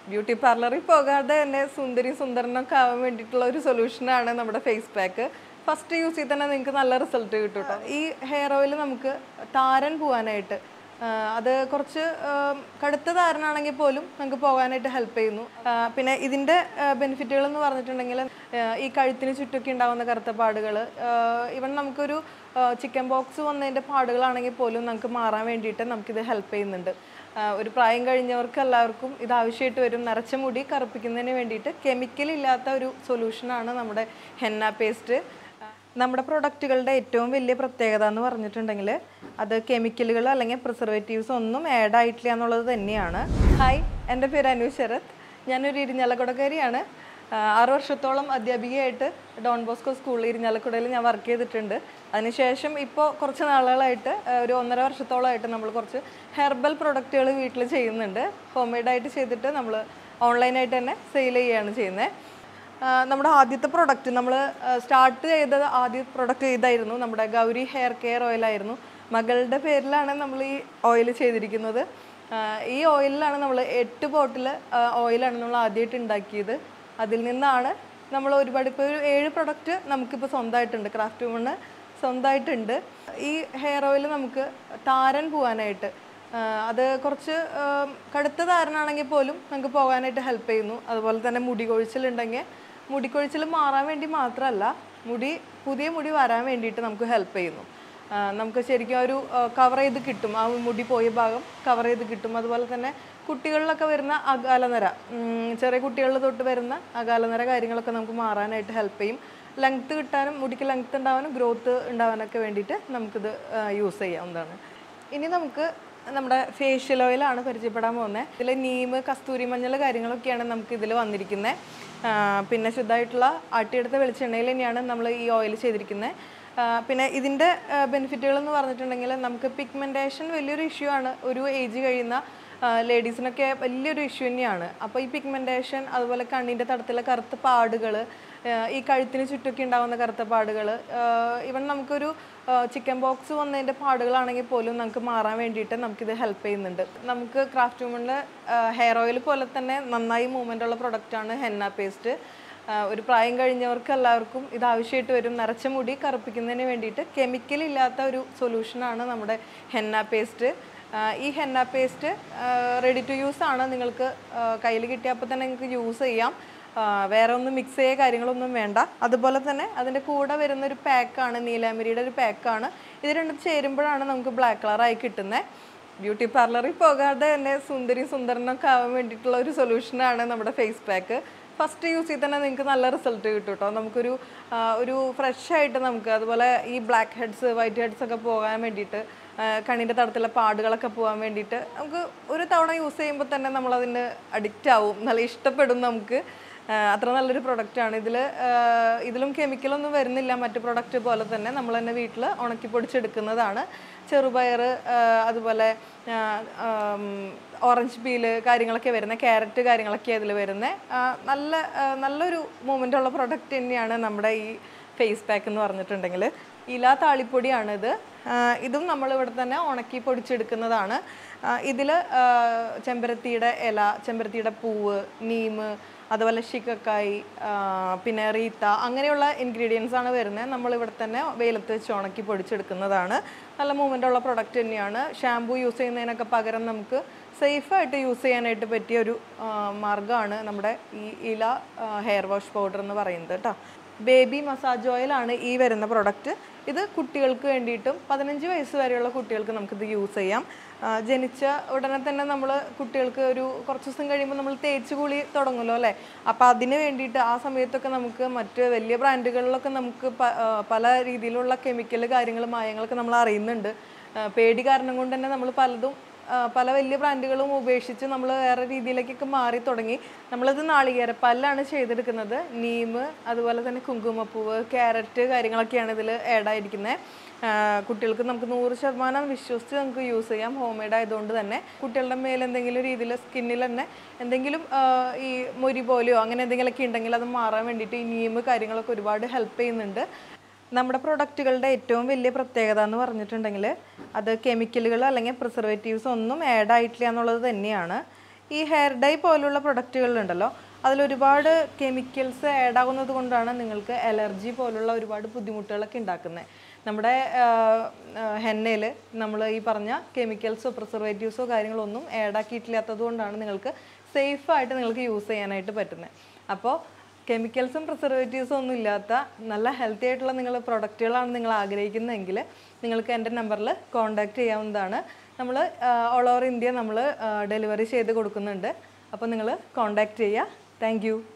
beauty പാർലറിൽ പോകാതെ തന്നെ സുന്ദരി സുന്ദരനൊക്കെ ആവാൻ വേണ്ടിയിട്ടുള്ള ഒരു സൊല്യൂഷനാണ് നമ്മുടെ ഫേസ് പാക്ക് ഫസ്റ്റ് യൂസ് ചെയ്ത് തന്നെ നിങ്ങൾക്ക് നല്ല റിസൾട്ട് കിട്ടും കേട്ടോ ഈ ഹെയർ ഓയിൽ നമുക്ക് താരൻ പോകാനായിട്ട് ആ, അത് കുറച്ച് ആ, കടുത്ത താരനാണെങ്കിൽ പോലും നമുക്ക് പോകാനായിട്ട് ഹെൽപ്പ് ചെയ്യുന്നു ആ, പിന്നെ ഇതിൻ്റെ ബെനിഫിറ്റുകൾ എന്ന് പറഞ്ഞിട്ടുണ്ടെങ്കിൽ ആ, ഈ കഴുത്തിന് ചുറ്റൊക്കെ ഉണ്ടാകുന്ന കറുത്ത പാടുകൾ ഇവൻ നമുക്കൊരു ചിക്കൻ ബോക്സ് വന്നതിൻ്റെ പാടുകളാണെങ്കിൽ പോലും നമുക്ക് മാറാൻ വേണ്ടിയിട്ട് നമുക്കിത് ഹെൽപ്പ് ചെയ്യുന്നുണ്ട് ആ, ഒരു പ്രായം കഴിഞ്ഞവർക്ക് എല്ലാവർക്കും ഇത് ആവശ്യമായിട്ട് വരും നരച്ച മുടി കറുപ്പിക്കുന്നതിന് വേണ്ടിയിട്ട് കെമിക്കൽ ഇല്ലാത്ത ഒരു സൊല്യൂഷനാണ് നമ്മുടെ ഹെന്ന പേസ്റ്റ് നമ്മുടെ പ്രൊഡക്റ്റുകളുടെ ഏറ്റവും വലിയ പ്രത്യേകത എന്ന് പറഞ്ഞിട്ടുണ്ടെങ്കിൽ അത് കെമിക്കലുകൾ അല്ലെങ്കിൽ പ്രിസർവേറ്റീവ്സ് ഒന്നും ആഡ് ആയിട്ടില്ല എന്നുള്ളത് തന്നെയാണ് ഹായ് എൻ്റെ പേര് അനു ശരത് ഞാനൊരു ഇരിഞ്ഞാലക്കുടക്കാരിയാണ് ആ, ആറ് വർഷത്തോളം അധ്യാപികയായിട്ട് ഡോൺ ബോസ്കോ സ്കൂളിൽ ഇരിഞ്ഞാലക്കുടയിൽ ഞാൻ വർക്ക് ചെയ്തിട്ടുണ്ട് അതിനുശേഷം ഇപ്പോൾ കുറച്ച് നാളുകളായിട്ട് ആ, ഒരു ഒന്നര വർഷത്തോളമായിട്ട് നമ്മൾ കുറച്ച് ഹെർബൽ പ്രൊഡക്റ്റുകൾ വീട്ടിൽ ചെയ്യുന്നുണ്ട് ഹോം മെയ്ഡായിട്ട് ചെയ്തിട്ട് നമ്മൾ ഓൺലൈനായിട്ട് തന്നെ സെയിൽ ചെയ്യുകയാണ് ചെയ്യുന്നത് ആ, നമ്മുടെ ആദ്യത്തെ പ്രൊഡക്റ്റ് നമ്മൾ സ്റ്റാർട്ട് ചെയ്ത ആദ്യ പ്രൊഡക്റ്റ് ഇതായിരുന്നു നമ്മുടെ ഗൗരി ഹെയർ കെയർ ഓയിലായിരുന്നു മകളുടെ പേരിലാണ് നമ്മൾ ഈ ഓയിൽ ചെയ്തിരിക്കുന്നത് ആ, ഈ ഓയിലിലാണ് നമ്മൾ എട്ട് ബോട്ടിൽ ഓയിലാണ് നമ്മൾ ആദ്യമായിട്ട് ഉണ്ടാക്കിയത് അതിൽ നിന്നാണ് നമ്മൾ ഒരുപാട് ഇപ്പോൾ ഒരു ഏഴ് പ്രൊഡക്റ്റ് നമുക്കിപ്പോൾ സ്വന്തമായിട്ടുണ്ട് ക്രാഫ്റ്റ് വുമണ് സ്വന്തമായിട്ടുണ്ട് ഈ ഹെയർ ഓയിൽ നമുക്ക് താരൻ പോകാനായിട്ട് ആ, അത് കുറച്ച് ആ, കടുത്ത താരനാണെങ്കിൽ പോലും നമുക്ക് പോകാനായിട്ട് ഹെൽപ്പ് ചെയ്യുന്നു അതുപോലെ തന്നെ മുടി കൊഴിച്ചിലുണ്ടെങ്കിൽ മുടി കൊഴിച്ചിൽ മാറാൻ വേണ്ടി മാത്രമല്ല മുടി പുതിയ മുടി വരാൻ വേണ്ടിയിട്ട് നമുക്ക് ഹെൽപ്പ് ചെയ്യുന്നു ആ, നമുക്ക് ശരിക്കും ഒരു കവർ ചെയ്ത് കിട്ടും ആ മുടി പോയ ഭാഗം കവർ ചെയ്ത് കിട്ടും അതുപോലെ തന്നെ കുട്ടികളിലൊക്കെ വരുന്ന അകാലനര ഉം, ചെറിയ കുട്ടികളിൽ തൊട്ട് വരുന്ന അകാലനര കാര്യങ്ങളൊക്കെ നമുക്ക് മാറാനായിട്ട് ഹെൽപ്പ് ചെയ്യും ലെങ്ത്ത് കിട്ടാനും മുടിക്ക് ലെങ്ത്ത് ഉണ്ടാവാനും ഗ്രോത്ത് ഉണ്ടാവാനൊക്കെ വേണ്ടിയിട്ട് നമുക്കിത് യൂസ് ചെയ്യാവുന്നതാണ് ഇനി നമുക്ക് നമ്മുടെ ഫേഷ്യൽ ഓയിലാണ് പരിചയപ്പെടാൻ പോകുന്നത് ഇതിൽ നീമ് കസ്തൂരി മഞ്ഞൾ കാര്യങ്ങളൊക്കെയാണ് നമുക്ക് ഇതിൽ വന്നിരിക്കുന്നത് പിന്നെ ശുദ്ധമായിട്ടുള്ള ആട്ടിയെടുത്ത വെളിച്ചെണ്ണയിൽ തന്നെയാണ് നമ്മൾ ഈ ഓയിൽ ചെയ്തിരിക്കുന്നത് പിന്നെ ഇതിൻ്റെ ബെനിഫിറ്റുകൾ എന്ന് പറഞ്ഞിട്ടുണ്ടെങ്കിൽ നമുക്ക് പിഗ്മെൻറ്റേഷൻ വലിയൊരു ഇഷ്യൂ ആണ് ഒരു ഏജ് കഴിയുന്ന ലേഡീസിനൊക്കെ വലിയൊരു ഇഷ്യൂ തന്നെയാണ് അപ്പോൾ ഈ പിഗ്മെൻറ്റേഷൻ അതുപോലെ കണ്ണിൻ്റെ തടത്തിലെ കറുത്ത പാടുകൾ ഈ കഴുത്തിന് ചുറ്റൊക്കെ ഉണ്ടാകുന്ന കറുത്ത പാടുകൾ ഇവൻ നമുക്കൊരു ചിക്കൻ ബോക്സ് വന്നതിൻ്റെ പാടുകളാണെങ്കിൽ പോലും നമുക്ക് മാറാൻ വേണ്ടിയിട്ട് നമുക്കിത് ഹെൽപ്പ് ചെയ്യുന്നുണ്ട് നമുക്ക് ക്രാഫ്റ്റ് വുമണിലെ ഹെയർ ഓയിൽ പോലെ തന്നെ നന്നായി മൂവ്മെൻ്റ് ഉള്ള പ്രൊഡക്റ്റാണ് ഹെന്ന പേസ്റ്റ് ഒരു പ്രായം കഴിഞ്ഞവർക്ക് എല്ലാവർക്കും ഇത് ആവശ്യമായിട്ട് വരും നരച്ച മുടി കറുപ്പിക്കുന്നതിന് വേണ്ടിയിട്ട് കെമിക്കൽ ഇല്ലാത്ത ഒരു സൊല്യൂഷനാണ് നമ്മുടെ ഹെന്ന പേസ്റ്റ് ഈ henna paste ready to use ആണ് നിങ്ങൾക്ക് കയ്യിൽ കിട്ടിയപ്പോൾ തന്നെ നിങ്ങൾക്ക് യൂസ് ചെയ്യാം ആ, വേറെ ഒന്നും മിക്സ് ചെയ്യുക കാര്യങ്ങളൊന്നും വേണ്ട അതുപോലെ തന്നെ അതിൻ്റെ കൂടെ വരുന്ന ഒരു പാക്കാണ് നീലാമരിയുടെ ഒരു പാക്കാണ് ഇത് രണ്ടും ചേരുമ്പോഴാണ് നമുക്ക് ബ്ലാക്ക് കളറായി കിട്ടുന്നത് ബ്യൂട്ടി പാർലറിൽ പോകാതെ തന്നെ സുന്ദരി സുന്ദരനൊക്കെ ആവാൻ വേണ്ടിയിട്ടുള്ള ഒരു സൊല്യൂഷനാണ് നമ്മുടെ ഫേസ് പാക്ക് ഫസ്റ്റ് യൂസ് ചെയ്ത് തന്നെ നിങ്ങൾക്ക് നല്ല റിസൾട്ട് കിട്ടും കേട്ടോ നമുക്കൊരു ആ, ഒരു ഫ്രഷ് ആയിട്ട് നമുക്ക് അതുപോലെ ഈ ബ്ലാക്ക് ഹെഡ്സ് വൈറ്റ് ഹെഡ്സ് ഒക്കെ പോകാൻ വേണ്ടിയിട്ട് കണ്ണിൻ്റെ തടത്തിലെ പാടുകളൊക്കെ പോകാൻ വേണ്ടിയിട്ട് നമുക്ക് ഒരു തവണ യൂസ് ചെയ്യുമ്പോൾ തന്നെ നമ്മളതിന് അഡിക്റ്റ് ആവും നല്ല ഇഷ്ടപ്പെടും നമുക്ക് ആ, അത്ര നല്ലൊരു പ്രൊഡക്റ്റാണ് ഇതിൽ ഇതിലും കെമിക്കലൊന്നും വരുന്നില്ല മറ്റു പ്രൊഡക്റ്റ് പോലെ തന്നെ നമ്മൾ തന്നെ വീട്ടിൽ ഉണക്കി പൊടിച്ചെടുക്കുന്നതാണ് ചെറുപയർ ആ, അതുപോലെ ആ, ആം, ഓറഞ്ച് പീല് കാര്യങ്ങളൊക്കെ വരുന്നത് ക്യാരറ്റ് കാര്യങ്ങളൊക്കെ അതിൽ വരുന്നത് നല്ല ആ, നല്ലൊരു മൂവ്മെൻ്റ് ഉള്ള പ്രൊഡക്റ്റ് തന്നെയാണ് നമ്മുടെ ഈ ഫേസ് പാക്ക് എന്ന് പറഞ്ഞിട്ടുണ്ടെങ്കിൽ ഇല താളിപ്പൊടിയാണിത് ആ, ഇതും നമ്മൾ ഇവിടെ തന്നെ ഉണക്കി പൊടിച്ചെടുക്കുന്നതാണ് ഇതിൽ ചെമ്പരത്തിയുടെ ഇല ചെമ്പരത്തിയുടെ പൂവ് നീമ് അതുപോലെ ശിക്കക്കായി ആ, പിന്നെ റീത്ത അങ്ങനെയുള്ള ഇൻഗ്രീഡിയൻസ് ആണ് വരുന്നത് നമ്മൾ ഇവിടെ തന്നെ വെയിലത്ത് വെച്ച് ഉണക്കി പൊടിച്ചെടുക്കുന്നതാണ് നല്ല മൂവ്മെൻ്റ് ഉള്ള പ്രൊഡക്റ്റ് തന്നെയാണ് ഷാമ്പു യൂസ് ചെയ്യുന്നതിനൊക്കെ പകരം നമുക്ക് സേഫായിട്ട് യൂസ് ചെയ്യാനായിട്ട് പറ്റിയ ഒരു മാർഗ്ഗമാണ് നമ്മുടെ ഈ ഇല ഹെയർ വാഷ് പൗഡർ എന്ന് പറയുന്നത് കേട്ടോ ബേബി മസാജ് ഓയിലാണ് ഈ വരുന്ന പ്രൊഡക്റ്റ് ഇത് കുട്ടികൾക്ക് വേണ്ടിയിട്ടും പതിനഞ്ച് വയസ്സ് വരെയുള്ള കുട്ടികൾക്ക് നമുക്കിത് യൂസ് ചെയ്യാം ആ, ജനിച്ച ഉടനെ തന്നെ നമ്മൾ കുട്ടികൾക്ക് ഒരു കുറച്ച് ദിവസം കഴിയുമ്പോൾ നമ്മൾ തേച്ച് കുളി തുടങ്ങുമല്ലോ അല്ലേ അപ്പോൾ അതിന് വേണ്ടിയിട്ട് ആ സമയത്തൊക്കെ നമുക്ക് മറ്റ് വലിയ ബ്രാൻഡുകളിലൊക്കെ നമുക്ക് പ- ആ, പല രീതിയിലുള്ള കെമിക്കൽ കാര്യങ്ങൾ മായങ്ങളൊക്കെ നമ്മൾ അറിയുന്നുണ്ട് ആ, പേടി കാരണം കൊണ്ട് തന്നെ നമ്മൾ പലതും ആ, പല വലിയ ബ്രാൻഡുകളും ഉപേക്ഷിച്ച് നമ്മൾ വേറെ രീതിയിലേക്കൊക്കെ മാറി തുടങ്ങി നമ്മളിത് നാളികേരപ്പാലിലാണ് ചെയ്തെടുക്കുന്നത് നീമ് അതുപോലെ തന്നെ കുങ്കുമപ്പൂവ് ക്യാരറ്റ് കാര്യങ്ങളൊക്കെയാണ് ഇതിൽ ആഡ് ആയിരിക്കുന്നത് കുട്ടികൾക്ക് നമുക്ക് നൂറ് ശതമാനം വിശ്വസിച്ച് നമുക്ക് യൂസ് ചെയ്യാം ഹോം മെയ്ഡ് ആയതുകൊണ്ട് തന്നെ കുട്ടികളുടെ മേൽ എന്തെങ്കിലും രീതിയിൽ സ്കിന്നിൽ തന്നെ എന്തെങ്കിലും ആ, ഈ മൊരി പോലെയോ അങ്ങനെ എന്തെങ്കിലുമൊക്കെ ഉണ്ടെങ്കിൽ അത് മാറാൻ വേണ്ടിയിട്ട് ഈ നീമ് കാര്യങ്ങളൊക്കെ ഒരുപാട് ഹെൽപ്പ് ചെയ്യുന്നുണ്ട് നമ്മുടെ പ്രൊഡക്റ്റുകളുടെ ഏറ്റവും വലിയ പ്രത്യേകത എന്ന് പറഞ്ഞിട്ടുണ്ടെങ്കിൽ അത് കെമിക്കലുകൾ അല്ലെങ്കിൽ പ്രിസർവേറ്റീവ്സ് ഒന്നും ആഡ് ആയിട്ടില്ല എന്നുള്ളത് തന്നെയാണ് ഈ ഹെയർ ഡൈ പോലുള്ള പ്രൊഡക്റ്റുകളുണ്ടല്ലോ അതിലൊരുപാട് കെമിക്കൽസ് ആഡ് ആകുന്നത് കൊണ്ടാണ് നിങ്ങൾക്ക് അലർജി പോലുള്ള ഒരുപാട് ബുദ്ധിമുട്ടുകളൊക്കെ ഉണ്ടാക്കുന്നത് നമ്മുടെ ഹെന്നയിൽ നമ്മൾ ഈ പറഞ്ഞ കെമിക്കൽസോ പ്രിസർവേറ്റീവ്സോ കാര്യങ്ങളൊന്നും ആഡ് ആക്കിയിട്ടില്ലാത്തത് കൊണ്ടാണ് നിങ്ങൾക്ക് സേഫായിട്ട് നിങ്ങൾക്ക് യൂസ് ചെയ്യാനായിട്ട് പറ്റുന്നത് അപ്പോൾ കെമിക്കൽസും പ്രിസർവേറ്റീവ്സും ഒന്നും ഇല്ലാത്ത നല്ല ഹെൽത്തി ആയിട്ടുള്ള നിങ്ങൾ പ്രൊഡക്റ്റുകളാണ് നിങ്ങൾ ആഗ്രഹിക്കുന്നതെങ്കിൽ നിങ്ങൾക്ക് എൻ്റെ നമ്പറിൽ കോൺടാക്റ്റ് ചെയ്യാവുന്നതാണ് നമ്മൾ ഓൾ ഓവർ ഇന്ത്യ നമ്മൾ ഡെലിവറി ചെയ്ത് കൊടുക്കുന്നുണ്ട് അപ്പോൾ നിങ്ങൾ കോൺടാക്റ്റ് ചെയ്യുക താങ്ക്